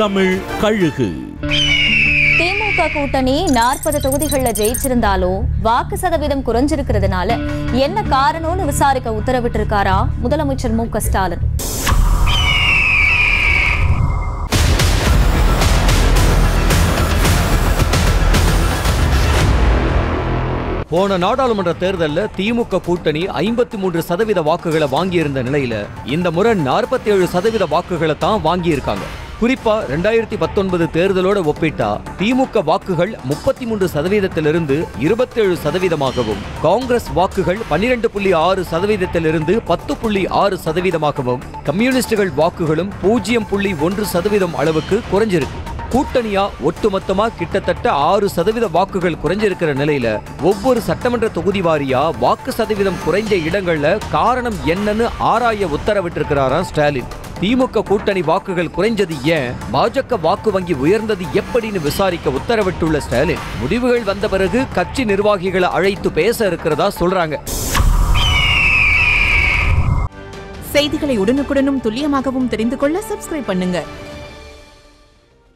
தமிழ் கழுகு திமுக கூட்டணி நாற்பது தொகுதிகள்ல ஜெயிச்சிருந்தாலும் வாக்கு சதவீதம் குறைஞ்சிருக்கிறதுனால என்ன காரணம்னு விசாரிக்க உத்தரவிட்டிருக்காரா முதலமைச்சர் மு க ஸ்டாலின் போன நாடாளுமன்ற தேர்தல்ல திமுக கூட்டணி ஐம்பத்தி மூன்று சதவீத வாக்குகளை வாங்கியிருந்த நிலையில இந்த முறை நாற்பத்தி ஏழு சதவீத வாக்குகளை தான் வாங்கியிருக்காங்க குறிப்பா ரெண்டாயிரத்தி பத்தொன்பது தேர்தலோட ஒப்பிட்டா திமுக வாக்குகள் முப்பத்தி மூன்று சதவீதத்திலிருந்து இருபத்தேழு சதவீதமாகவும் காங்கிரஸ் வாக்குகள் பன்னிரண்டு புள்ளி ஆறு சதவீதத்திலிருந்து பத்து புள்ளி ஆறு சதவீதமாகவும் கம்யூனிஸ்டுகள் வாக்குகளும் பூஜ்ஜியம் புள்ளி ஒன்று சதவீதம் அளவுக்கு குறைஞ்சிருக்கு கூட்டணியா ஒட்டுமொத்தமா கிட்டத்தட்ட ஆறு சதவீத வாக்குகள் குறைஞ்சிருக்கிற நிலையில ஒவ்வொரு சட்டமன்ற தொகுதி வாரியா வாக்கு சதவீதம் குறைஞ்ச இடங்கள்ல காரணம் என்னன்னு ஆராய உத்தரவிட்டிருக்கிறாராம் ஸ்டாலின் திமுக கூட்டணி வாக்குகள் குறைஞ்சது ஏன் பாஜக வாக்கு வங்கி உயர்ந்தது எப்படின்னு விசாரிக்க உத்தரவிட்டுள்ள ஸ்டாலின் முடிவுகள் வந்த பிறகு கட்சி நிர்வாகிகளை அழைத்து பேச இருக்கிறதா சொல்றாங்க செய்திகளை உடனுக்குடனும் துல்லியமாகவும் தெரிந்து கொள்ள சப்ஸ்கிரைப் பண்ணுங்க